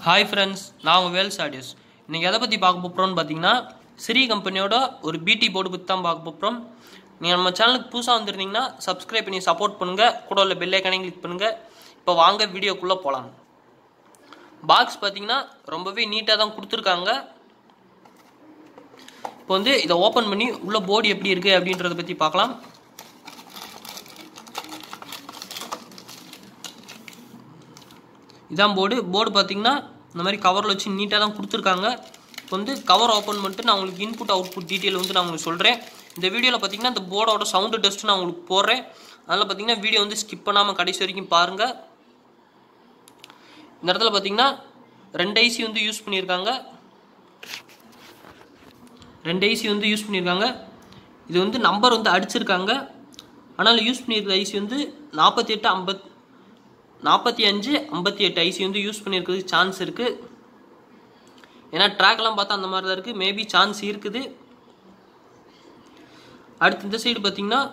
hi friends நான் உங்கள் Wales audios இன்றைக்கி எதை பற்றி பார்க்க போகிறோம்னு பார்த்தீங்கன்னா ஸ்ரீ கம்பெனியோட ஒரு பிடி போர்டு பற்றி தான் பார்க்க போகிறோம் நீங்கள் நம்ம சேனலுக்கு புதுசாக வந்திருந்தீங்கன்னா சப்ஸ்கிரைப் பண்ணி சப்போர்ட் பண்ணுங்கள் கூட உள்ள பெல் ஐக்கானையும் கிளிக் பண்ணுங்கள் இப்போ வாங்க வீடியோக்குள்ளே போகலாம் பாக்ஸ் பார்த்தீங்கன்னா ரொம்பவே நீட்டாக தான் கொடுத்துருக்காங்க இப்போ வந்து இதை ஓப்பன் பண்ணி உள்ள போர்டு எப்படி இருக்குது அப்படின்றத பற்றி பார்க்கலாம் இதான் போர்டு போர்டு பார்த்தீங்கன்னா இந்த மாதிரி கவரில் வச்சு நீட்டாக தான் கொடுத்துருக்காங்க இப்போ வந்து கவர் ஓப்பன் பண்ணிட்டு நான் உங்களுக்கு இன்புட் அவுட்புட் டீட்டெயில் வந்து நான் உங்களுக்கு சொல்கிறேன் இந்த வீடியோவில் பார்த்தீங்கன்னா இந்த போர்டோட சவுண்டு டெஸ்ட் நான் உங்களுக்கு போடுறேன் அதனால் பார்த்தீங்கன்னா வீடியோ வந்து ஸ்கிப் பண்ணாமல் கடைசி வரைக்கும் பாருங்கள் இந்த இடத்துல பார்த்தீங்கன்னா ரெண்டு ஐசி வந்து யூஸ் பண்ணியிருக்காங்க ரெண்டு ஐசி வந்து யூஸ் பண்ணியிருக்காங்க இது வந்து நம்பர் வந்து அடிச்சிருக்காங்க ஆனால் யூஸ் பண்ணியிருக்க ஐசி வந்து நாற்பத்தி எட்டு ஐம்பத் நாற்பத்தி அஞ்சு ஐம்பத்தி எட்டு ஐசி வந்து யூஸ் பண்ணியிருக்கிறதுக்கு சான்ஸ் இருக்குது ஏன்னா ட்ராக்லாம் பார்த்தா அந்த மாதிரி தான் இருக்குது மேபி சான்ஸ் இருக்குது அடுத்து இந்த சைடு பார்த்தீங்கன்னா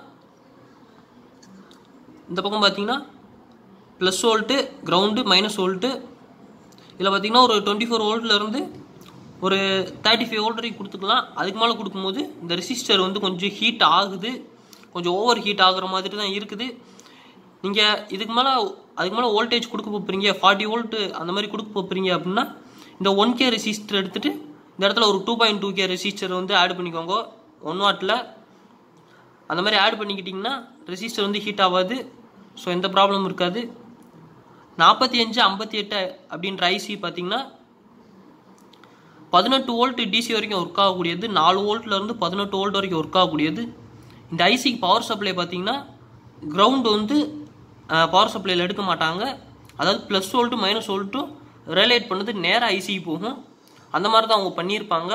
இந்த பக்கம் பார்த்தீங்கன்னா plus volt ground minus volt இதில் பார்த்தீங்கன்னா ஒரு டுவெண்ட்டி ஃபோர் வோல்ட்லேருந்து ஒரு தேர்ட்டி ஃபைவ் வோல்ட் வரைக்கும் கொடுத்துக்கலாம் அதுக்கு மேலே கொடுக்கும்போது இந்த ரெசிஸ்டர் வந்து கொஞ்சம் ஹீட் ஆகுது கொஞ்சம் ஓவர் ஹீட் ஆகுற மாதிரி தான் இருக்குது நீங்கள் இதுக்கு மேலே அதுக்கு மேலே வோல்டேஜ் கொடுக்க போகிறீங்க ஃபார்ட்டி வோல்ட்டு அந்த மாதிரி கொடுக்க போகிறீங்க அப்படின்னா இந்த ஒன் கே ரெசிஸ்டர் எடுத்துகிட்டு இந்த இடத்துல ஒரு two point two K resistor வந்து ஆட் பண்ணிக்கோங்க ஒன் வாட்டில் அந்த மாதிரி ஆட் பண்ணிக்கிட்டிங்கன்னா ரெசிஸ்டர் வந்து ஹீட் ஆகாது ஸோ எந்த ப்ராப்ளமும் இருக்காது நாற்பத்தி அஞ்சு ஐம்பத்தி எட்டு அப்படின்ற ஐசி பார்த்தீங்கன்னா பதினெட்டு வோல்ட் டிசி வரைக்கும் ஒர்க் ஆகக்கூடியது நாலு வோல்ட்லேருந்து பதினெட்டு வோல்ட் வரைக்கும் ஒர்க் ஆகக்கூடியது இந்த ஐசிக்கு பவர் சப்ளை பார்த்தீங்கன்னா கிரவுண்டு வந்து பவர் சப்ளையில் எடுக்க மாட்டாங்க அதாவது ப்ளஸ் வோல்ட்டு மைனஸ் வோல்ட்டும் ரிலேட் பண்ணது நேராக ஐசிக்கு போகும் அந்த மாதிரி தான் அவங்க பண்ணியிருப்பாங்க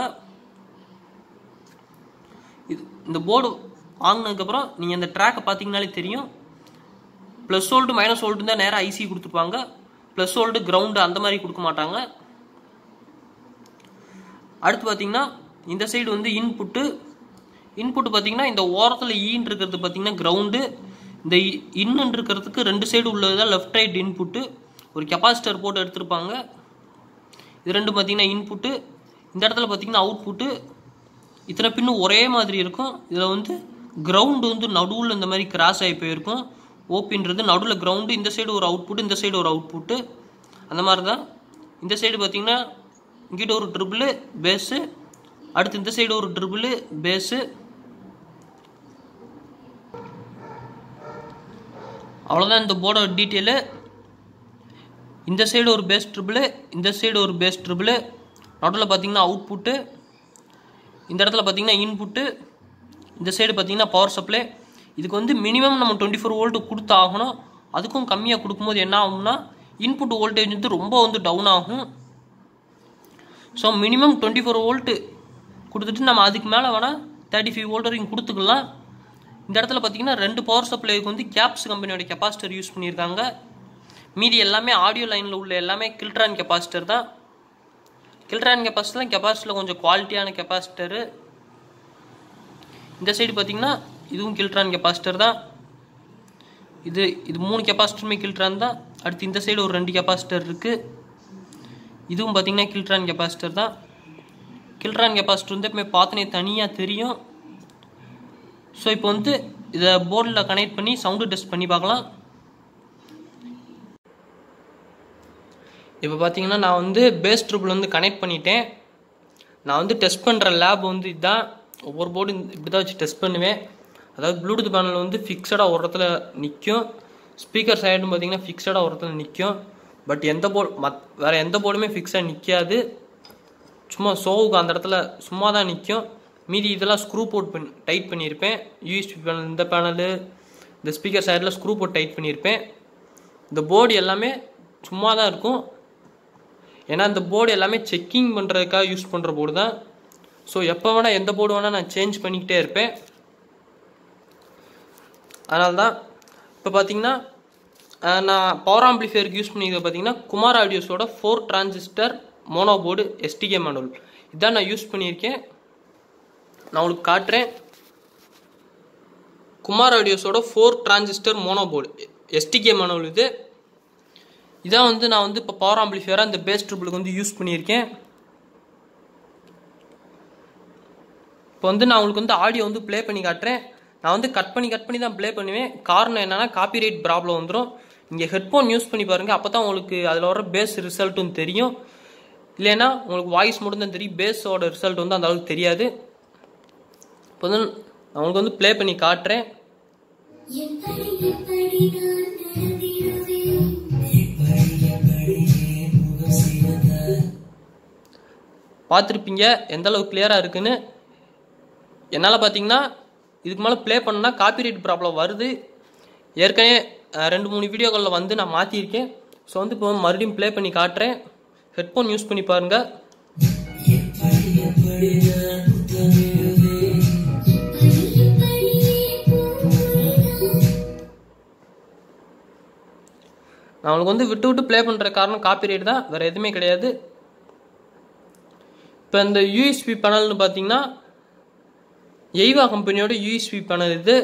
இது இந்த போர்டு வாங்கினதுக்கப்புறம் நீங்கள் இந்த ட்ராக்கை பார்த்தீங்கனாலே தெரியும் ப்ளஸ் வோல்ட்டு மைனஸ் வோல்ட்டு தான் நேராக ஐசி கொடுத்துருப்பாங்க ப்ளஸ் வோல்ட்டு கிரவுண்டு அந்த மாதிரி கொடுக்க மாட்டாங்க அடுத்து பார்த்தீங்கன்னா இந்த சைடு வந்து இன்புட்டு இன்புட் பார்த்தீங்கன்னா இந்த ஓரத்தில் ஈன் இருக்கிறது பார்த்தீங்கன்னா கிரவுண்டு இந்த இன்னு இருக்கிறதுக்கு ரெண்டு சைடு உள்ளது தான் லெஃப்ட் ரைட் இன்புட்டு ஒரு கெப்பாசிட்டர் போட்டு எடுத்திருப்பாங்க இது ரெண்டு பார்த்தீங்கன்னா இன்புட்டு இந்த இடத்துல பார்த்தீங்கன்னா அவுட்புட்டு இத்தனை பின்னு ஒரே மாதிரி இருக்கும் இதில் வந்து கிரவுண்டு வந்து நடுவில் இந்த மாதிரி கிராஸ் ஆகி போயிருக்கும் ஓபின்றது நடுவில் கிரவுண்டு இந்த சைடு ஒரு அவுட்புட் இந்த சைடு ஒரு அவுட்புட்டு அந்த மாதிரி தான் இந்த சைடு பார்த்தீங்கன்னா இங்கிட்ட ஒரு ட்ரிபிள் பேஸு அடுத்து இந்த சைடு ஒரு ட்ரிபிள் பேஸு அவ்வளோதான் இந்த போர்டோட டீட்டெயிலு இந்த சைடு ஒரு பேஸ் ட்ரிபிள் இந்த சைடு ஒரு பேஸ் ட்ரிபிள் நடுவில் பார்த்தீங்கன்னா அவுட்புட்டு இந்த இடத்துல பார்த்தீங்கன்னா இன்புட்டு இந்த சைடு பார்த்தீங்கன்னா பவர் சப்ளை இதுக்கு வந்து மினிமம் நம்ம டுவெண்ட்டி ஃபோர் வோல்ட்டு கொடுத்து ஆகணும் அதுக்கும் கம்மியாக கொடுக்கும்போது என்ன ஆகும்னா இன்புட் வோல்டேஜ் வந்து ரொம்ப வந்து டவுன் ஆகும் so minimum twenty four volt கொடுத்துட்டு நம்ம அதுக்கு மேலே வேணால் தேர்ட்டி ஃபைவ் வோல்ட் வரைக்கும் கொடுத்துக்கலாம் இந்த இடத்துல பார்த்தீங்கன்னா ரெண்டு பவர் சப்ளைக்கு வந்து கேப்ஸ் கம்பெனியோட கெப்பாசிட்டர் யூஸ் பண்ணியிருக்காங்க மீதி எல்லாமே ஆடியோ லைனில் உள்ள எல்லாமே கில்ட்ரான் கெப்பாசிட்டர் தான் கில்ட்ரான் கெப்பாசிட்டர் கெப்பாசிட்டரில் கொஞ்சம் குவாலிட்டியான கெப்பாசிட்டரு இந்த சைடு பார்த்தீங்கன்னா இதுவும் கில்ட்ரான் கெப்பாசிட்டர் தான் இது இது மூணு கெப்பாசிட்டருமே கில்ட்ரான் தான் அடுத்து இந்த சைடு ஒரு ரெண்டு கெப்பாசிட்டர் இருக்குது இதுவும் பார்த்தீங்கன்னா கில்ட்ரான் கெப்பாசிட்டர் தான் கில்ட்ரான் கெப்பாசிட்டர் வந்து எப்பவுமே பார்த்தனே தனியாக தெரியும் ஸோ இப்போ வந்து இதை போர்டில் கனெக்ட் பண்ணி சவுண்டு டெஸ்ட் பண்ணி பார்க்கலாம் இப்போ பார்த்தீங்கன்னா நான் வந்து பேஸ் ட்ரிபிள் வந்து கனெக்ட் பண்ணிட்டேன் நான் வந்து டெஸ்ட் பண்ணுற லேப் வந்து இதுதான் ஒவ்வொரு போர்டு இப்படி தான் வச்சு டெஸ்ட் பண்ணுவேன் அதாவது ப்ளூடூத் பேனல் வந்து ஃபிக்ஸடாக ஒரு இடத்துல நிற்கும் ஸ்பீக்கர் சைடும் பார்த்தீங்கன்னா ஃபிக்ஸடாக ஒரு இடத்துல நிற்கும் பட் எந்த போர்டு மத் வேறு எந்த போர்டுமே ஃபிக்ஸாக நிற்காது சும்மா ஷோவுக்கு அந்த இடத்துல சும்மா தான் நிற்கும் மீதி இதெல்லாம் ஸ்க்ரூ போட் பண்ணி டைட் பண்ணியிருப்பேன் யூஎஸ்பி பேனல் இந்த பேனலு இந்த ஸ்பீக்கர் சைடில் ஸ்க்ரூ போட் டைட் பண்ணியிருப்பேன் இந்த போர்டு எல்லாமே சும்மா தான் இருக்கும் ஏன்னா இந்த போர்டு எல்லாமே செக்கிங் பண்ணுறதுக்காக யூஸ் பண்ணுற போர்டு தான் ஸோ எப்போ வேணால் எந்த போர்டு வேணால் நான் சேஞ்ச் பண்ணிக்கிட்டே இருப்பேன் அதனால தான் இப்போ பார்த்தீங்கன்னா நான் பவர் ஆம்பிளிஃபையருக்கு யூஸ் பண்ணிக்கிறது பார்த்தீங்கன்னா குமார் ஆடியோஸோட four transistor mono board STK model இதான் நான் யூஸ் பண்ணியிருக்கேன் நான் உங்களுக்கு காட்டுறேன் குமார் ஆடியோஸோட four transistor mono board STK model இது இதான் வந்து நான் வந்து இப்போ பவர் ஆம்பிளிஃபையராக இந்த பேஸ் ட்ரிபிளுக்கு வந்து யூஸ் பண்ணியிருக்கேன் இப்போ வந்து நான் உங்களுக்கு வந்து ஆடியோ வந்து ப்ளே பண்ணி காட்டுறேன் நான் வந்து கட் பண்ணி கட் பண்ணி தான் ப்ளே பண்ணுவேன் காரணம் என்னன்னா காப்பிரைட் ப்ராப்ளம் வந்துடும் நீங்கள் ஹெட்ஃபோன் யூஸ் பண்ணி பாருங்கள் அப்போ தான் உங்களுக்கு அதில் வர பேஸ் ரிசல்ட்டும் தெரியும் இல்லைன்னா உங்களுக்கு வாய்ஸ் மட்டும் தான் தெரியும் பேஸோட ரிசல்ட் வந்து அந்த அளவுக்கு தெரியாது இப்போ வந்து நான் உங்களுக்கு வந்து ப்ளே பண்ணி காட்டுறேன் எப்படி எப்படி நான் நடந்திடுவேன் பார்த்துருப்பீங்க எந்த அளவுக்கு கிளியராக இருக்குன்னு என்னால் பார்த்தீங்கன்னா இதுக்கு மேலே ப்ளே பண்ணா காப்பிரைட் ப்ராப்ளம் வருது ஏற்கனவே அஹ், ரெண்டு மூணு வீடியோக்களில் வந்து நான் மாற்றிருக்கேன் ஸோ வந்து இப்போ வந்து மறுபடியும் ப்ளே பண்ணி காட்டுறேன் ஹெட்ஃபோன் யூஸ் பண்ணி பாருங்கள் எப்படி எப்படியே பூங்குழலாம் நான் உங்களுக்கு வந்து விட்டு விட்டு ப்ளே பண்ணுற காரணம் காப்பிரைட் தான் வேறு எதுவுமே கிடையாது இப்போ இந்த யூஎஸ்பி பேனல்னு பார்த்தீங்கன்னா எய்வா கம்பெனியோட யூஎஸ்பி பேனல் இது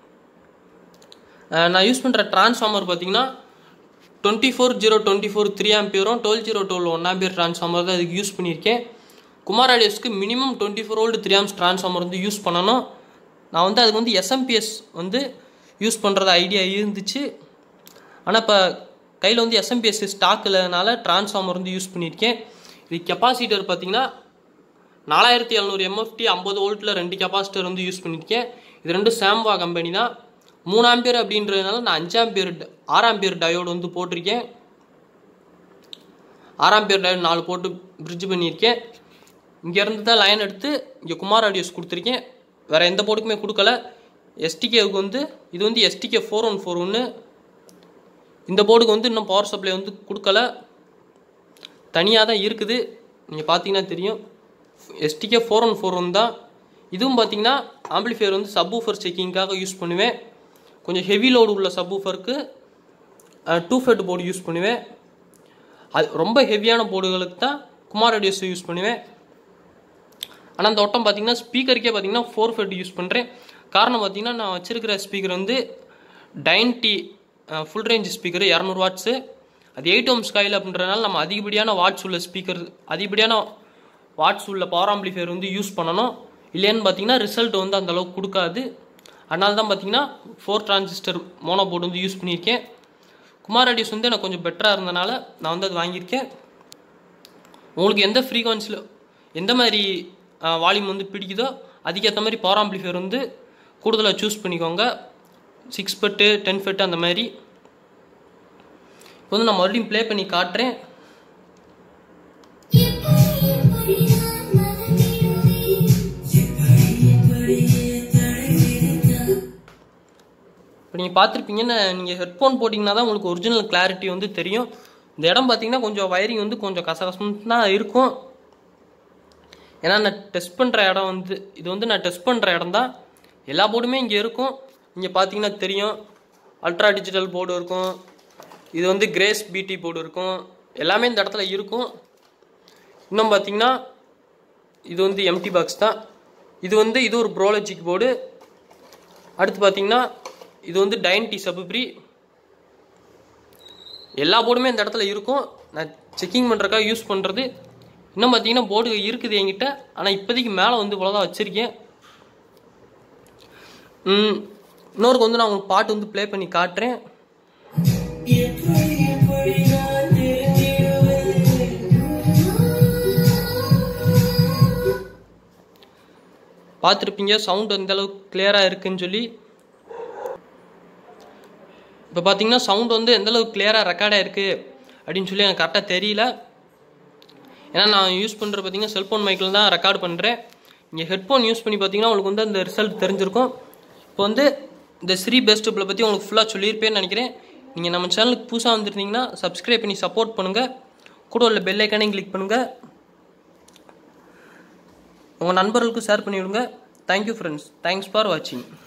அஹ் நான் யூஸ் பண்ணுற டிரான்ஸ்ஃபார்மர் பார்த்தீங்கன்னா twenty four zero twenty four three ஆம்பியரும் twelve zero twelve one ampere transformer தான் இதுக்கு யூஸ் பண்ணியிருக்கேன் குமார் ஆடியோஸ்க்கு minimum twenty four volt three amps transformer வந்து யூஸ் பண்ணணும் நான் வந்து அதுக்கு வந்து எஸ்எம்பிஎஸ் வந்து யூஸ் பண்ணுறது ஐடியா இருந்துச்சு ஆனால் இப்போ கையில் வந்து எஸ்எம்பிஎஸ் ஸ்டாக் இல்லைனால டிரான்ஸ்ஃபார்மர் வந்து யூஸ் பண்ணியிருக்கேன் இது கெப்பாசிட்டர் பார்த்தீங்கன்னா நாலாயிரத்தி எழுநூறு எம்எஃப்டி ஐம்பது வோல்ட்டில் ரெண்டு கெப்பாசிட்டர் வந்து யூஸ் பண்ணியிருக்கேன் இது ரெண்டும் சாம்வா கம்பெனி தான் மூணு ஆம்பியர் அப்படின்றதுனால நான் அஞ்சு ஆம்பியர் ஆறு ஆம்பியர் டயோடு வந்து போட்டிருக்கேன் ஆறாம் பேர் டயோடு நாலு போட்டு பிரிட்ஜ் பண்ணியிருக்கேன் இங்கேருந்து தான் லைன் எடுத்து இங்கே குமார் ஆடியோஸ் கொடுத்துருக்கேன் வேறு எந்த போர்டுக்குமே கொடுக்கல எஸ்டிகேவுக்கு வந்து இது வந்து எஸ்டிகே ஃபோர் ஒன் ஃபோர் ஒன்று இந்த போர்டுக்கு வந்து இன்னும் பவர் சப்ளை வந்து கொடுக்கல தனியாக தான் இருக்குது நீங்கள் பார்த்தீங்கன்னா தெரியும் STK four one four one தான் இதுவும் பார்த்தீங்கன்னா ஆம்பிளிஃபையர் வந்து சப்வூஃபர் செக்கிங்காக யூஸ் பண்ணுவேன் கொஞ்சம் ஹெவி லோடு உள்ள சப்வூஃபருக்கு டூ ஃபெட் போர்டு யூஸ் பண்ணுவேன் அது ரொம்ப ஹெவியான போர்டுகளுக்கு தான் குமார் ஆடியோஸ் யூஸ் பண்ணுவேன் ஆனால் அந்த வட்டம் பார்த்தீங்கன்னா ஸ்பீக்கருக்கே பார்த்தீங்கன்னா ஃபோர் ஃபெட் யூஸ் பண்ணுறேன் காரணம் பார்த்தீங்கன்னா நான் வச்சிருக்கிற ஸ்பீக்கர் வந்து டைன்டி ஃபுல் ரேஞ்ச் ஸ்பீக்கர் இரநூறு வாட்ஸு அது எயிட் ஓம் ஸ்கைல் அப்படின்றனால நம்ம அதிகப்படியான வாட்ஸ் உள்ள ஸ்பீக்கர் அதிகப்படியான வாட்ஸ் உள்ள பவர் ஆம்பிளிஃபையர் வந்து யூஸ் பண்ணணும் இல்லைன்னு பார்த்தீங்கன்னா ரிசல்ட் வந்து அந்த அளவுக்கு கொடுக்காது அதனால தான் பார்த்தீங்கன்னா ஃபோர் டிரான்சிஸ்டர் மோனோ போர்டு வந்து யூஸ் பண்ணியிருக்கேன் குமார் ஆடியோஸ் வந்து எனக்கு கொஞ்சம் பெட்டராக இருந்தனால நான் வந்து அது வாங்கியிருக்கேன் உங்களுக்கு எந்த ஃப்ரீக்வன்சியில் எந்த மாதிரி வால்யூம் வந்து பிடிக்குதோ அதுக்கேற்ற மாதிரி பவர் ஆம்பிளிஃபையர் வந்து கூடுதலாக சூஸ் பண்ணிக்கோங்க சிக்ஸ் ஃபெட்டு டென் ஃபெட்டு அந்த மாதிரி இப்போ வந்து நான் மறுபடியும் ப்ளே பண்ணி காட்டுறேன் எப்படி எப்படி நான் மறந்திடுவேன் இப்போ நீங்கள் பார்த்துருப்பீங்கன்னு நீங்கள் ஹெட்ஃபோன் போட்டிங்கன்னா தான் உங்களுக்கு ஒரிஜினல் கிளாரிட்டி வந்து தெரியும் இந்த இடம் பார்த்தீங்கன்னா கொஞ்சம் வயரிங் வந்து கொஞ்சம் கசகசம் தான் இருக்கும் ஏன்னா நான் டெஸ்ட் பண்ணுற இடம் வந்து இது வந்து நான் டெஸ்ட் பண்ணுற இடம் தான் எல்லா போர்டுமே இங்கே இருக்கும் இங்கே பார்த்தீங்கன்னா தெரியும் அல்ட்ரா டிஜிட்டல் போர்டு இருக்கும் இது வந்து கிரேஸ் பிடி போர்டு இருக்கும் எல்லாமே இந்த இடத்துல இருக்கும் இன்னும் பார்த்தீங்கன்னா இது வந்து எம்டி பாக்ஸ் தான் இது வந்து இது ஒரு ப்ரோலஜிக் போர்டு அடுத்து பார்த்தீங்கன்னா இது வந்து டைன்டி சபுப்ரி எல்லா போர்டுமே இந்த இடத்துல இருக்கும் நான் செக்கிங் பண்ணுறக்காக யூஸ் பண்ணுறது இன்னும் பார்த்தீங்கன்னா போர்டு இருக்குது என்கிட்ட ஆனால் இப்போதைக்கு மேலே வந்து இவ்வளோதான் வச்சுருக்கேன் ம் இன்னொருக்கு வந்து நான் உங்களுக்கு பாட்டு வந்து ப்ளே பண்ணி காட்டுறேன் பார்த்துருப்பீங்க சவுண்ட் எந்த அளவுக்கு கிளியராக இருக்குன்னு சொல்லி இப்போ பார்த்தீங்கன்னா சவுண்ட் வந்து எந்த அளவுக்கு கிளியராக ரெக்கார்டாக இருக்குது அப்படின்னு சொல்லி எனக்கு கரெக்டாக தெரியல ஏன்னா நான் யூஸ் பண்ணுறது பார்த்தீங்கன்னா செல்ஃபோன் மைக்கில் தான் ரெக்கார்ட் பண்ணுறேன் இங்கே ஹெட்ஃபோன் யூஸ் பண்ணி பார்த்தீங்கன்னா உங்களுக்கு வந்து அந்த ரிசல்ட் தெரிஞ்சிருக்கும் இப்போ வந்து இந்த ஸ்ரீ பெஸ்ட்டபிளை பற்றி உங்களுக்கு ஃபுல்லாக சொல்லியிருப்பேன்னு நினைக்கிறேன் நீங்கள் நம்ம சேனலுக்கு புதுசாக வந்துருந்தீங்கன்னா சப்ஸ்கிரைப் பண்ணி சப்போர்ட் பண்ணுங்கள் கூட உள்ள பெல் ஐக்கானையும் கிளிக் பண்ணுங்கள் உங்கள் நண்பர்களுக்கும் ஷேர் பண்ணிவிடுங்க தேங்க்யூ ஃப்ரெண்ட்ஸ் தேங்க்ஸ் ஃபார் வாட்சிங்